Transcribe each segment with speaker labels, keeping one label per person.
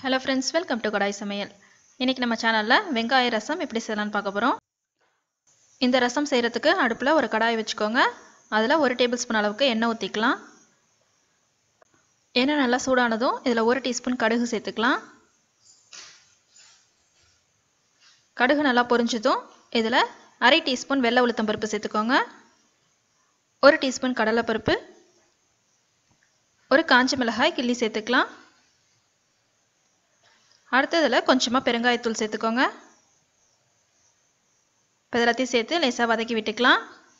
Speaker 1: Hello friends welcome to kadai சமையல் இன்றைக்கி நம்ம சேனலில் வெங்காய ரசம் எப்படி செய்யலாம்னு பார்க்க போகிறோம் இந்த ரசம் செய்கிறதுக்கு அடுப்பில் ஒரு கடாய் வச்சுக்கோங்க அதில் ஒரு டேபிள் ஸ்பூன் அளவுக்கு எண்ணெய் ஊற்றிக்கலாம் எண்ணெய் நல்லா சூடானதும் இதில் ஒரு டீஸ்பூன் கடுகு சேர்த்துக்கலாம் கடுகு நல்லா பொரிஞ்சதும் இதில் அரை டீஸ்பூன் வெள்ளை உளுத்தம் பருப்பு சேர்த்துக்கோங்க ஒரு டீஸ்பூன் கடலைப்பருப்பு ஒரு காஞ்ச மிளகாய் கிள்ளி சேர்த்துக்கலாம் அடுத்ததில் கொஞ்சமாக பெருங்காயத்தூள் சேர்த்துக்கோங்க இப்போ எல்லாத்தையும் சேர்த்து லேசாக வதக்கி விட்டுக்கலாம்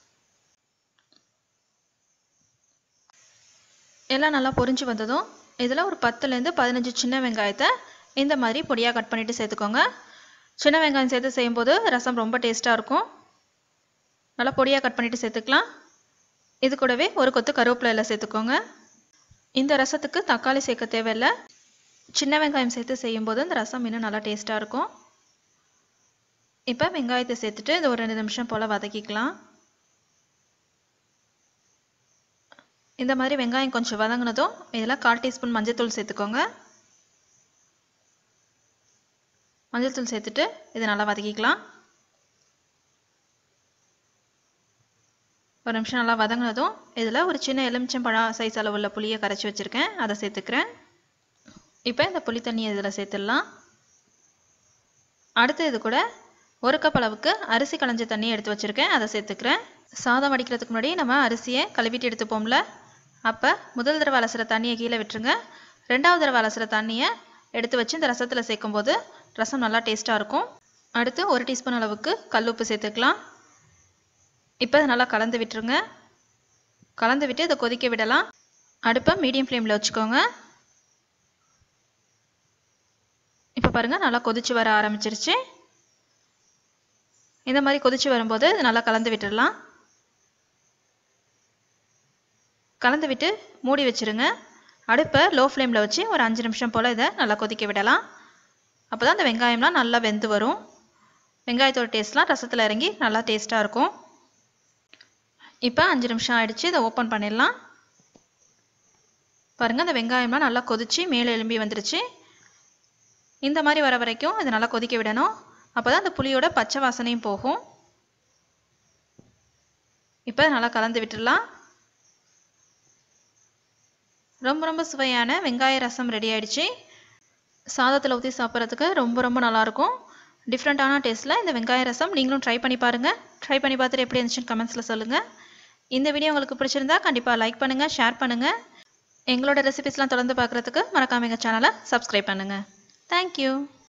Speaker 1: எல்லாம் நல்லா பொரிஞ்சு வந்ததும் இதில் ஒரு பத்துலேருந்து பதினஞ்சு சின்ன வெங்காயத்தை இந்த மாதிரி பொடியாக கட் பண்ணிவிட்டு சேர்த்துக்கோங்க சின்ன வெங்காயம் சேர்த்து செய்யும்போது ரசம் ரொம்ப டேஸ்ட்டாக இருக்கும் நல்லா பொடியாக கட் பண்ணிவிட்டு சேர்த்துக்கலாம் இது கூடவே ஒரு கொத்து கருவேப்பிலை எல்லாம் சேர்த்துக்கோங்க இந்த ரசத்துக்கு தக்காளி சேர்க்க தேவையில்லை சின்ன வெங்காயம் சேர்த்து செய்யும்போது இந்த ரசம் இன்னும் நல்லா டேஸ்ட்டாக இருக்கும் இப்போ வெங்காயத்தை சேர்த்துட்டு இது ஒரு ரெண்டு நிமிஷம் போல் வதக்கிக்கலாம் இந்த மாதிரி வெங்காயம் கொஞ்சம் வதங்கினதும் இதில் கால் டீஸ்பூன் மஞ்சள்தூள் சேர்த்துக்கோங்க மஞ்சள்தூள் சேர்த்துட்டு இதை நல்லா வதக்கிக்கலாம் ஒரு நிமிஷம் நல்லா வதங்கினதும் இதில் ஒரு சின்ன எலுமிச்சம்பழம் சைஸ் அளவுள்ள புளியை கரைச்சி வச்சுருக்கேன் அதை சேர்த்துக்கிறேன் இப்போ இந்த புளி தண்ணியை இதில் சேர்த்துடலாம் அடுத்து இது கூட ஒரு கப் அளவுக்கு அரிசி களைஞ்ச தண்ணி எடுத்து வச்சுருக்கேன் அதை சேர்த்துக்கிறேன் சாதம் வடிக்கிறதுக்கு முன்னாடி நம்ம அரிசியை கழுவிட்டு எடுத்துப்போம்ல அப்போ முதல் தடவை அலசுகிற தண்ணியை கீழே விட்டுருங்க ரெண்டாவது தடவை அலசுகிற தண்ணியை எடுத்து வச்சு இந்த ரசத்தில் சேர்க்கும்போது ரசம் நல்லா டேஸ்ட்டாக இருக்கும் அடுத்து ஒரு டீஸ்பூன் அளவுக்கு கல் உப்பு சேர்த்துக்கலாம் இப்போ இதை நல்லா கலந்து விட்டுருங்க கலந்து விட்டு இதை கொதிக்க விடலாம் அடுப்பை மீடியம் ஃப்ளேமில் வச்சுக்கோங்க இப்போ பாருங்கள் நல்லா கொதிச்சு வர ஆரம்பிச்சிருச்சு இந்த மாதிரி கொதிச்சு வரும்போது இது நல்லா கலந்து விட்டுடலாம் கலந்து விட்டு மூடி வச்சுருங்க அடுப்பை லோ ஃப்ளேமில் வச்சு ஒரு அஞ்சு நிமிஷம் போல் இதை நல்லா கொதிக்க விடலாம் அப்போ தான் இந்த வெங்காயம்லாம் நல்லா வெந்து வரும் வெங்காயத்தோட டேஸ்ட்லாம் ரசத்தில் இறங்கி நல்லா டேஸ்ட்டாக இருக்கும் இப்போ அஞ்சு நிமிஷம் ஆயிடுச்சு இதை ஓப்பன் பண்ணிடலாம் பாருங்கள் அந்த வெங்காயம்லாம் நல்லா கொதிச்சு மேலே எலும்பி வந்துருச்சு இந்த மாதிரி வர வரைக்கும் இதை நல்லா கொதிக்க விடணும் அப்போ தான் அந்த புளியோட பச்சை வாசனையும் போகும் இப்போ நல்லா கலந்து விட்டுடலாம் ரொம்ப ரொம்ப சுவையான வெங்காய ரசம் ரெடி ஆயிடுச்சு சாதத்தில் ஊற்றி சாப்பிட்றதுக்கு ரொம்ப ரொம்ப நல்லாயிருக்கும் டிஃப்ரெண்ட்டான டேஸ்ட்டில் இந்த வெங்காய ரசம் நீங்களும் ட்ரை பண்ணி பாருங்கள் ட்ரை பண்ணி பார்த்துட்டு எப்படி இருந்துச்சுன்னு கமெண்ட்ஸில் சொல்லுங்கள் இந்த வீடியோ உங்களுக்கு பிடிச்சிருந்தா கண்டிப்பாக லைக் பண்ணுங்கள் ஷேர் பண்ணுங்கள் எங்களோட ரெசிபிஸ்லாம் தொடர்ந்து பார்க்குறதுக்கு மறக்காம எங்கள் சேனலை சப்ஸ்கிரைப் பண்ணுங்கள் Thank you.